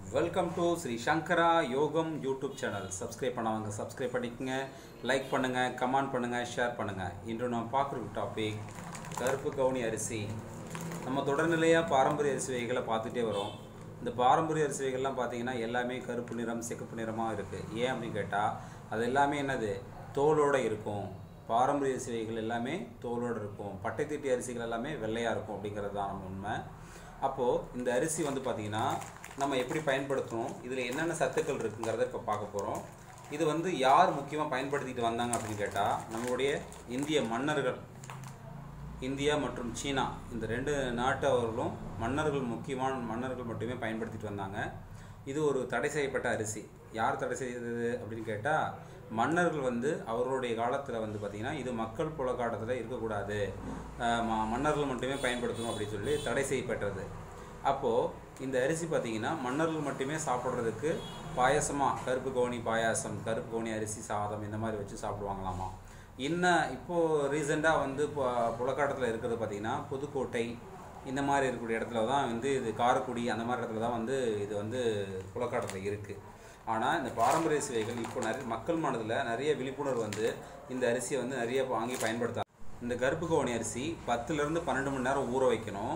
welcome to Shri Sankara Yogam YouTube channel subscribe பண்ணவங்க subscribe பண்ணிக்கங்க like பண்ணுங்கள் கமெண்ட் பண்ணுங்கள் ஷேர் பண்ணுங்கள் இன்று நாம் பார்க்குற டாபிக் கருப்பு கவுனி அரிசி நம்ம தொடர்நிலையாக பாரம்பரிய அரிசி வகைகளை பார்த்துட்டே வரோம் இந்த பாரம்பரிய அரிசி வகைகள்லாம் பார்த்தீங்கன்னா எல்லாமே கருப்பு நிறம் சிகப்பு நிறமாக இருக்குது ஏன் அப்படின்னு கேட்டால் அது எல்லாமே என்னது தோலோடு இருக்கும் பாரம்பரிய அரிசி வகைகள் எல்லாமே தோலோடு இருக்கும் பட்டைத்தீட்டி அரிசிகள் எல்லாமே வெள்ளையாக இருக்கும் அப்படிங்கிறது தான் நம்ம உண்மை அப்போது இந்த அரிசி வந்து பார்த்திங்கன்னா நம்ம எப்படி பயன்படுத்தணும் இதில் என்னென்ன சத்துக்கள் இருக்குங்கிறத இப்போ பார்க்க போகிறோம் இது வந்து யார் முக்கியமாக பயன்படுத்திட்டு வந்தாங்க அப்படின்னு கேட்டால் நம்மளுடைய இந்திய மன்னர்கள் இந்தியா மற்றும் சீனா இந்த ரெண்டு நாட்டவர்களும் மன்னர்கள் முக்கியமான மன்னர்கள் மட்டுமே பயன்படுத்திட்டு வந்தாங்க இது ஒரு தடை செய்யப்பட்ட அரிசி யார் தடை செய்தது அப்படின்னு கேட்டால் மன்னர்கள் வந்து அவர்களுடைய காலத்தில் வந்து பார்த்திங்கன்னா இது மக்கள் புலக்காட்டத்தில் இருக்கக்கூடாது அஹ் ம- மன்னர்கள் மட்டுமே பயன்படுத்தணும் அப்படின்னு சொல்லி தடை செய்யப்பட்டது அப்போது இந்த அரிசி பார்த்திங்கன்னா மன்னர்கள் மட்டுமே சாப்பிட்றதுக்கு பாயாசமாக கருப்பு கவுனி பாயாசம் கருப்பு கவுனி அரிசி சாதம் இந்த மாதிரி வச்சு சாப்பிடுவாங்களாமா இன்னும் இப்போது ரீசெண்டாக வந்து இப்போ புலக்காட்டத்தில் இருக்கிறது பார்த்திங்கன்னா புதுக்கோட்டை இந்த மாதிரி இருக்கக்கூடிய இடத்துல தான் வந்து இது காரைக்குடி அந்த மாதிரி இடத்துல தான் வந்து இது வந்து புலக்காட்டத்தில் இருக்குது ஆனால் இந்த பாரம்பரிய சுவைகள் இப்போ நிறைய மக்கள் மனதில் நிறைய விழிப்புணர்வு வந்து இந்த அரிசியை வந்து நிறைய வாங்கி பயன்படுத்த இந்த கருப்பு கவுனி அரிசி பத்துலேருந்து பன்னெண்டு மணி நேரம் ஊற வைக்கணும்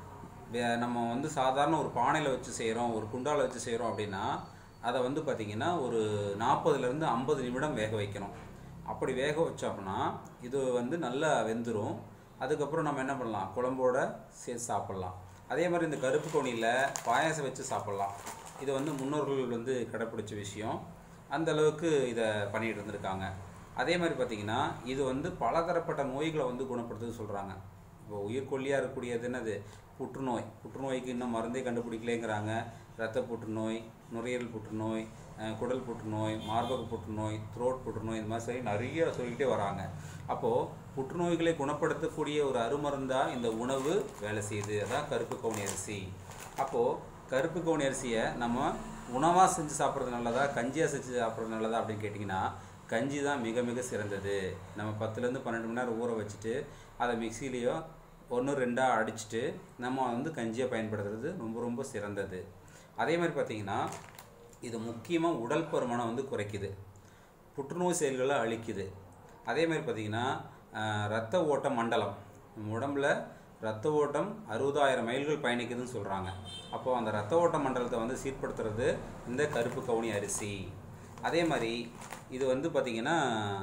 வே- நம்ம வந்து சாதாரண ஒரு பானையில் வச்சு செய்கிறோம் ஒரு குண்டால வச்சு செய்கிறோம் அப்படின்னா அதை வந்து பார்த்திங்கன்னா ஒரு நாற்பதுலேருந்து ஐம்பது நிமிடம் வேக வைக்கணும் அப்படி வேக வச்சோம்னா இது வந்து நல்லா வெந்துடும் அதுக்கப்புறம் நம்ம என்ன பண்ணலாம் குழம்போட சேர்த்து சாப்பிட்லாம் அதே மாதிரி இந்த கருப்பு கோணியில் பாயாசம் வச்சு சாப்பிட்லாம் இது வந்து முன்னோர்கள் வந்து கடைப்பிடிச்ச விஷயம் அந்த அளவுக்கு இதை பண்ணிட்டு இருந்திருக்காங்க அதே மாதிரி பார்த்திங்கன்னா இது வந்து பலதரப்பட்ட நோய்களை வந்து குணப்படுத்துன்னு சொல்கிறாங்க இப்போ உயிர்கொல்லியாக இருக்கக்கூடியது என்னது புற்றுநோய் புற்றுநோய்க்கு இன்னும் மருந்தே கண்டுபிடிக்கலேங்கிறாங்க இரத்த புற்றுநோய் நுரையீரல் புற்றுநோய் அஹ், குடல் புற்றுநோய் மார்பக புற்றுநோய் த்ரோட் புற்றுநோய் இந்த மாதிரி சொல்லி நிறைய சொல்லிக்கிட்டே வராங்க அப்போது புற்றுநோய்களை குணப்படுத்தக்கூடிய ஒரு அருமருந்தாக இந்த உணவு வேலை செய்யுது அதான் கருப்பு கவுனி அரிசி அப்போது கருப்பு கவுனி அரிசியை நம்ம உணவாக செஞ்சு சாப்பிட்றது நல்லதா கஞ்சியாக செஞ்சு சாப்பிட்றது நல்லதா அப்படின்னு கேட்டிங்கன்னா கஞ்சி தான் மிக மிக சிறந்தது நம்ம பத்துலேருந்து பன்னெண்டு மணி நேரம் ஊற வச்சுட்டு அதை மிக்சிலேயோ ஒன்று ரெண்டாக அடிச்சுட்டு நம்ம வந்து கஞ்சியை பயன்படுத்துறது ரொம்ப ரொம்ப சிறந்தது அதே மாதிரி பார்த்திங்கன்னா இது முக்கியமாக உடல் பருமனை வந்து குறைக்குது புற்றுநோய் செயல்களை அழிக்குது அதே மாதிரி பார்த்திங்கன்னா ஆஹ், இரத்த ஓட்ட மண்டலம் நம்ம உடம்புல இரத்த ஓட்டம் அறுபதாயிரம் மைல்கள் பயணிக்குதுன்னு சொல்கிறாங்க அப்போது அந்த இரத்த ஓட்ட மண்டலத்தை வந்து சீர்படுத்துறது இந்த கருப்பு கவுனி அரிசி அதே மாதிரி இது வந்து பார்த்திங்கன்னா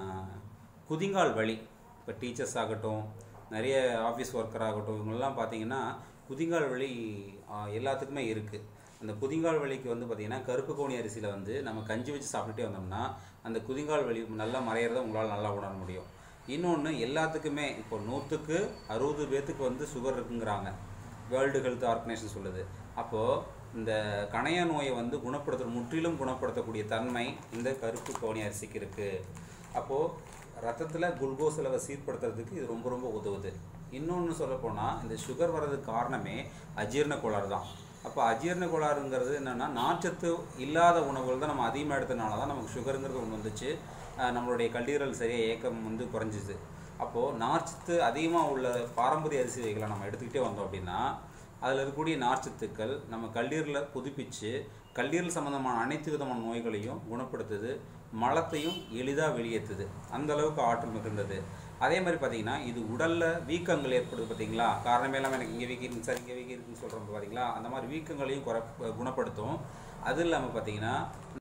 குதிங்கால் வலி இப்போ டீச்சர்ஸ் ஆகட்டும் நிறைய ஆஃபீஸ் ஒர்க்கர் ஆகட்டும் இவங்கெல்லாம் பார்த்தீங்கன்னா குதிங்கால் வலி ஆ, எல்லாத்துக்குமே இருக்குது அந்த குதிங்கால் வலிக்கு வந்து பார்த்திங்கன்னா கருப்பு கவுனி அரிசியில் வந்து நம்ம கஞ்சி வச்சு சாப்பிட்டுட்டே வந்தோம்னா அந்த குதிங்கால் வலி நல்லா மறையிறத உங்களால் நல்லா உணர முடியும் இன்னொன்று எல்லாத்துக்குமே இப்போ நூற்றுக்கு அறுபது பேர்த்துக்கு வந்து சுகர் இருக்குங்கிறாங்க வேர்ல்டு ஹெல்த் ஆர்கனைசேஷன் சொல்லுது அப்போது இந்த கணைய நோயை வந்து குணப்படுத்துற முற்றிலும் குணப்படுத்தக்கூடிய தன்மை இந்த கருப்பு கவுனி அரிசிக்கு இருக்குது அப்போது ரத்தத்தில் குளுக்கோஸ் அளவை சீர்படுத்துறதுக்கு இது ரொம்ப ரொம்ப உதவுது இன்னொன்று சொல்லப்போனால் இந்த சுகர் வர்றதுக்கு காரணமே அஜீரண கோளாறு தான் அப்போ அஜீரண கோளாறுங்கிறது என்னென்னா நார்ச்சத்து இல்லாத உணவுகள் தான் நம்ம அதிகமாக எடுத்தனால தான் நமக்கு சுகருங்கிறது ஒன்று வந்துச்சு அஹ் நம்மளுடைய கல்லீரல் சரியாக ஏக்கம் வந்து குறைஞ்சிது அப்போது நார்ச்சத்து அதிகமாக உள்ள பாரம்பரிய அரிசி வகைகளை நம்ம எடுத்துக்கிட்டே வந்தோம் அப்படின்னா அதில் இருக்கக்கூடிய நார்ச்சத்துக்கள் நம்ம கல்லீரலை புதுப்பிச்சு கல்லீரல் சம்மந்தமான அனைத்து விதமான நோய்களையும் குணப்படுத்துது மலத்தையும் எளிதாக வெளியேற்றுது அந்த அளவுக்கு ஆற்றல் மிகுந்தது அதே மாதிரி பார்த்தீங்கன்னா இது உடலில் வீக்கங்கள் ஏற்படுது பார்த்தீங்களா காரணமே இல்லாமல் எனக்கு இங்கே வீக்கி இருக்கு சார் இங்கே வீக்கி இருக்குன்னு சொல்கிறோம் பார்த்தீங்களா அந்த மாதிரி வீக்கங்களையும் குறை குணப்படுத்தும் அது இல்லாமல் பார்த்தீங்கன்னா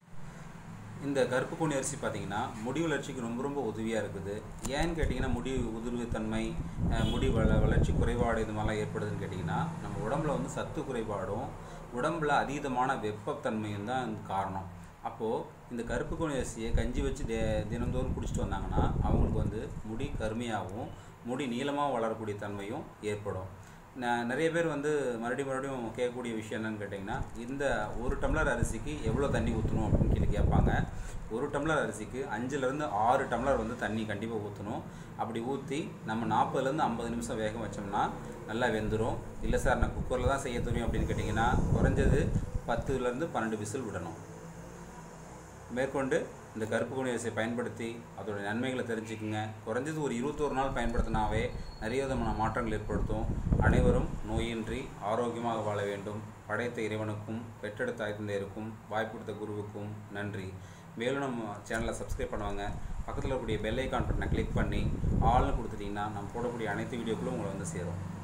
இந்த கருப்பு கூனி அரிசி பார்த்தீங்கன்னா முடி வளர்ச்சிக்கு ரொம்ப ரொம்ப உதவியாக இருக்குது ஏன்னு கேட்டிங்கன்னா முடி உதிர்வுத்தன்மை அஹ், முடி வள வளர்ச்சி குறைபாடு இது மாதிரிலாம் ஏற்படுதுன்னு கேட்டிங்கன்னா நம்ம உடம்புல வந்து சத்து குறைபாடும் உடம்புல அதீதமான வெப்பத்தன்மையும் தான் இதுக்கு காரணம் அப்போது இந்த கருப்பு கூனி அரிசியை கஞ்சி வச்சு தே தினந்தோறும் குடிச்சிட்டு வந்தாங்கன்னா அவங்களுக்கு வந்து முடி கருமையாகவும் முடி நீளமாக வளரக்கூடிய தன்மையும் ஏற்படும் ந- நிறைய பேர் வந்து மறுபடியும் மறுபடியும் கேட்கக்கூடிய விஷயம் என்னன்னு கேட்டிங்கன்னா இந்த ஒரு டம்ளர் அரிசிக்கு எவ்வளோ தண்ணி ஊற்றணும் அப்படின்னு கேள்வி கேட்பாங்க ஒரு டம்ளர் அரிசிக்கு அஞ்சுலேருந்து ஆறு டம்ளர் வந்து தண்ணி கண்டிப்பாக ஊற்றணும் அப்படி ஊற்றி நம்ம நாற்பதுலேருந்து ஐம்பது நிமிஷம் வேக வச்சோம்னா நல்லா வெந்துடும் இல்லை சார் நான் குக்கரில் தான் செய்ய தெரியும் அப்படின்னு கேட்டிங்கன்னா குறைஞ்சது பத்துலேருந்து பன்னெண்டு விசில் விடணும் மேற்கொண்டு இந்த கருப்பு கவுனி அரிசியை பயன்படுத்தி அதோட நன்மைகளை தெரிஞ்சுக்குங்க குறைஞ்சது ஒரு இருபத்தோரு நாள் பயன்படுத்தினாவே நிறைய விதமான மாற்றங்கள் ஏற்படுத்தும் அனைவரும் நோயின்றி ஆரோக்கியமாக வாழ வேண்டும் படைத்த இறைவனுக்கும் பெற்றெடுத்த ஆய்ந்தருக்கும் வாய்ப்பு கொடுத்த குருவுக்கும் நன்றி மேலும் நம்ம சேனலை சப்ஸ்கிரைப் பண்ணுவாங்க பக்கத்தில் இருக்கக்கூடிய பெல் ஐக்கான் பட்டனை கிளிக் பண்ணி ஆள்னு கொடுத்துட்டிங்கன்னா நம்ம போடக்கூடிய அனைத்து வீடியோக்களும் உங்களை வந்து சேரும்